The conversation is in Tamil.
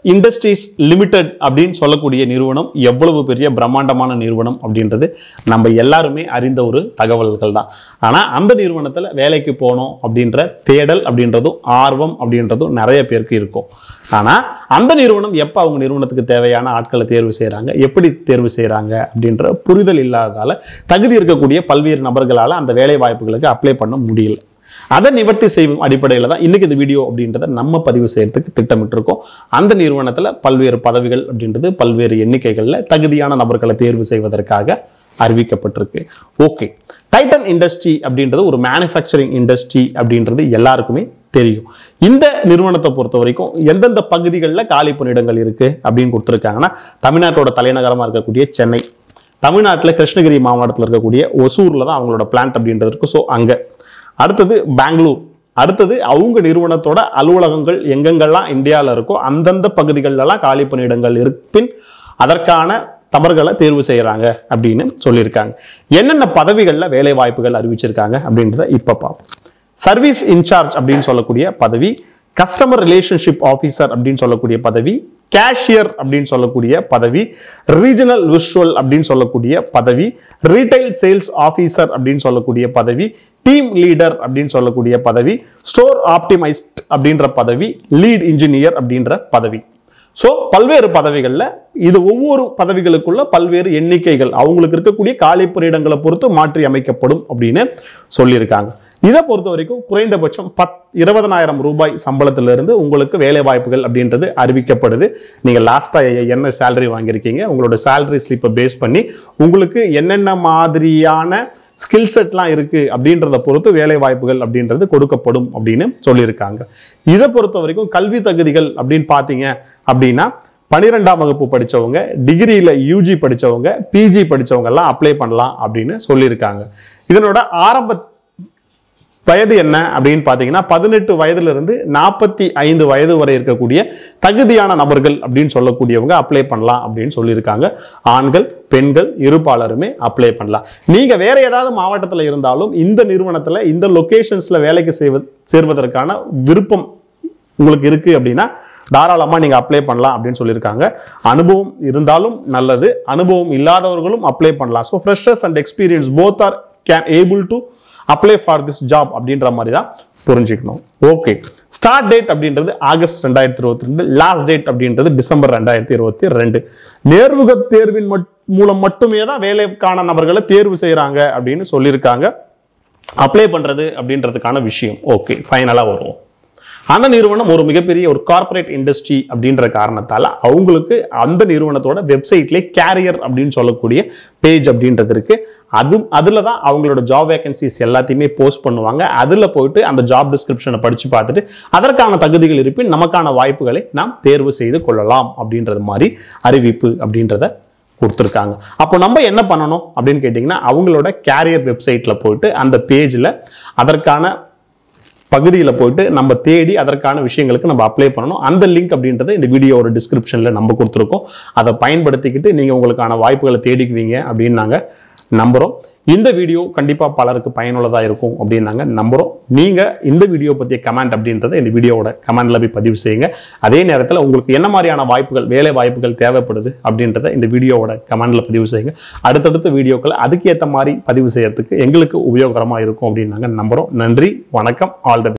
இண்டஸ்ட்ரீஸ் லிமிடெட் அப்படின்னு சொல்லக்கூடிய நிறுவனம் எவ்வளவு பெரிய பிரம்மாண்டமான நிறுவனம் அப்படின்றது நம்ம எல்லாருமே அறிந்த ஒரு தகவல்கள் தான் ஆனால் அந்த நிறுவனத்தில் வேலைக்கு போகணும் அப்படின்ற தேடல் அப்படின்றதும் ஆர்வம் அப்படின்றதும் நிறைய பேருக்கு இருக்கும் ஆனால் அந்த நிறுவனம் எப்போ அவங்க நிறுவனத்துக்கு தேவையான ஆட்களை தேர்வு செய்கிறாங்க எப்படி தேர்வு செய்கிறாங்க அப்படின்ற புரிதல் இல்லாததால தகுதி இருக்கக்கூடிய பல்வேறு நபர்களால் அந்த வேலை வாய்ப்புகளுக்கு அப்ளை பண்ண முடியல அதை நிவர்த்தி செய்யும் அடிப்படையில் தான் இன்னைக்கு இந்த வீடியோ அப்படின்றத நம்ம பதிவு செய்யறதுக்கு திட்டமிட்டிருக்கோம் அந்த நிறுவனத்தில் பல்வேறு பதவிகள் அப்படின்றது பல்வேறு எண்ணிக்கைகளில் தகுதியான நபர்களை தேர்வு செய்வதற்காக அறிவிக்கப்பட்டிருக்கு ஓகே டைட்டன் இண்டஸ்ட்ரி அப்படின்றது ஒரு மேனுஃபேக்சரிங் இண்டஸ்ட்ரி அப்படின்றது எல்லாருக்குமே தெரியும் இந்த நிறுவனத்தை பொறுத்த வரைக்கும் எந்தெந்த பகுதிகளில் காலி பணியிடங்கள் இருக்கு அப்படின்னு கொடுத்துருக்காங்கன்னா தமிழ்நாட்டோட தலைநகரமாக இருக்கக்கூடிய சென்னை தமிழ்நாட்டில் கிருஷ்ணகிரி மாவட்டத்தில் இருக்கக்கூடிய ஒசூரில் தான் அவங்களோட பிளான்ட் அப்படின்றது இருக்கு ஸோ அங்கே அடுத்தது பெங்களூர் அடுத்தது அவங்க நிறுவனத்தோட அலுவலகங்கள் எங்கெங்கெல்லாம் இந்தியாவில் இருக்கோ அந்தந்த பகுதிகளெல்லாம் காலி பணியிடங்கள் இருப்பின் அதற்கான தவறுகளை தேர்வு செய்கிறாங்க அப்படின்னு சொல்லியிருக்காங்க என்னென்ன பதவிகளில் வேலை வாய்ப்புகள் அறிவிச்சிருக்காங்க அப்படின்றத இப்போ பார்ப்போம் சர்வீஸ் இன்சார்ஜ் அப்படின்னு சொல்லக்கூடிய பதவி கஸ்டமர் ரிலேஷன்ஷிப் ஆஃபீஸர் அப்படின்னு சொல்லக்கூடிய பதவி கேஷியர் அப்படின்னு சொல்லக்கூடிய பதவி ரீஜனல் விஷுவல் அப்படின்னு சொல்லக்கூடிய பதவி ரீட்டைல் சேல்ஸ் ஆஃபீஸர் அப்படின்னு சொல்லக்கூடிய பதவி டீம் லீடர் அப்படின்னு சொல்லக்கூடிய பதவி ஸ்டோர் ஆப்டிமைஸ்ட் அப்படின்ற பதவி லீட் இன்ஜினியர் அப்படின்ற பதவி ஸோ பல்வேறு பதவிகளில் இது ஒவ்வொரு பதவிகளுக்குள்ள பல்வேறு எண்ணிக்கைகள் அவங்களுக்கு இருக்கக்கூடிய காலி பணியிடங்களை பொறுத்து மாற்றி அமைக்கப்படும் அப்படின்னு சொல்லியிருக்காங்க இதை பொறுத்த வரைக்கும் குறைந்தபட்சம் பத் இருபதனாயிரம் ரூபாய் சம்பளத்திலிருந்து உங்களுக்கு வேலை வாய்ப்புகள் அப்படின்றது அறிவிக்கப்படுது நீங்கள் லாஸ்ட்டாக என்ன சேலரி வாங்கியிருக்கீங்க உங்களோட சேலரி ஸ்லிப்பை பேஸ் பண்ணி உங்களுக்கு என்னென்ன மாதிரியான ஸ்கில் செட்லாம் இருக்கு அப்படின்றத பொறுத்து வேலை வாய்ப்புகள் அப்படின்றது கொடுக்கப்படும் அப்படின்னு சொல்லியிருக்காங்க இதை பொறுத்த வரைக்கும் கல்வி தகுதிகள் அப்படின்னு பார்த்தீங்க அப்படின்னா பன்னிரெண்டாம் வகுப்பு படிச்சவங்க டிகிரியில் யூஜி படிச்சவங்க பிஜி படிச்சவங்க எல்லாம் அப்ளை பண்ணலாம் அப்படின்னு சொல்லியிருக்காங்க இதனோட ஆரம்ப வயது என்ன அப்படின்னு பார்த்தீங்கன்னா பதினெட்டு வயதுல இருந்து நாற்பத்தி ஐந்து வயது வரை இருக்கக்கூடிய தகுதியான நபர்கள் அப்படின்னு சொல்லக்கூடியவங்க அப்ளை பண்ணலாம் அப்படின்னு சொல்லியிருக்காங்க ஆண்கள் பெண்கள் இருப்பாளருமே அப்ளை பண்ணலாம் நீங்க வேற ஏதாவது மாவட்டத்தில் இருந்தாலும் இந்த நிறுவனத்தில் இந்த லொகேஷன்ஸ்ல வேலைக்கு செய்வ சேர்வதற்கான விருப்பம் உங்களுக்கு இருக்கு அப்படின்னா தாராளமாக நீங்கள் அப்ளை பண்ணலாம் அப்படின்னு சொல்லியிருக்காங்க அனுபவம் இருந்தாலும் நல்லது அனுபவம் இல்லாதவர்களும் அப்ளை பண்ணலாம் so freshers and experience both are can able to apply for this job அப்படின்ற மாதிரி தான் புரிஞ்சுக்கணும் ஓகே ஸ்டார்ட் டேட் அப்படின்றது ஆகஸ்ட் ரெண்டாயிரத்தி இருபத்தி ரெண்டு லாஸ்ட் டேட் அப்படின்றது டிசம்பர் ரெண்டாயிரத்தி இருபத்தி ரெண்டு நேர்முக தேர்வின் மட்- மூலம் மட்டுமே தான் வேலைக்கான நபர்களை தேர்வு செய்கிறாங்க அப்படின்னு சொல்லியிருக்காங்க அப்ளை பண்ணுறது அப்படின்றதுக்கான விஷயம் ஓகே ஃபைனலாக வருவோம் அந்த நிறுவனம் ஒரு மிகப்பெரிய ஒரு கார்ப்பரேட் இண்டஸ்ட்ரி அப்படின்ற காரணத்தால அவங்களுக்கு அந்த நிறுவனத்தோட வெப்சைட்லேயே கேரியர் அப்படின்னு சொல்லக்கூடிய பேஜ் அப்படின்றது இருக்கு அது அதில் தான் அவங்களோட ஜாப் வேகன்சிஸ் எல்லாத்தையுமே போஸ்ட் பண்ணுவாங்க அதில் போயிட்டு அந்த ஜாப் டிஸ்கிரிப்ஷனை படித்து பார்த்துட்டு அதற்கான தகுதிகள் இருப்பின் நமக்கான வாய்ப்புகளை நாம் தேர்வு செய்து கொள்ளலாம் அப்படின்றது மாதிரி அறிவிப்பு அப்படின்றத கொடுத்துருக்காங்க அப்போ நம்ம என்ன பண்ணணும் அப்படின்னு கேட்டிங்கன்னா அவங்களோட கேரியர் வெப்சைட்டில் போயிட்டு அந்த பேஜில் அதற்கான பகுதியில் போயிட்டு நம்ம தேடி அதற்கான விஷயங்களுக்கு நம்ம அப்ளை பண்ணணும் அந்த லிங்க் அப்படின்றத இந்த வீடியோவோட டிஸ்கிரிப்ஷனில் நம்ம கொடுத்துருக்கோம் அதை பயன்படுத்திக்கிட்டு நீங்கள் உங்களுக்கான வாய்ப்புகளை தேடிக்குவீங்க அப்படின்னு நாங்கள் நம்புகிறோம் இந்த வீடியோ கண்டிப்பாக பலருக்கு பயனுள்ளதாக இருக்கும் அப்படின்னு நாங்கள் நம்புகிறோம் நீங்கள் இந்த வீடியோ பற்றிய கமெண்ட் அப்படின்றத இந்த வீடியோவோட கமெண்ட்ல போய் பதிவு செய்யுங்க அதே நேரத்தில் உங்களுக்கு என்ன மாதிரியான வாய்ப்புகள் வேலை வாய்ப்புகள் தேவைப்படுது அப்படின்றத இந்த வீடியோவோட கமெண்ட்ல பதிவு செய்யுங்க அடுத்தடுத்த வீடியோக்களை அதுக்கேற்ற மாதிரி பதிவு செய்யறதுக்கு எங்களுக்கு உபயோகரமாக இருக்கும் அப்படின்னு நாங்கள் நம்புகிறோம் நன்றி வணக்கம் ஆல் த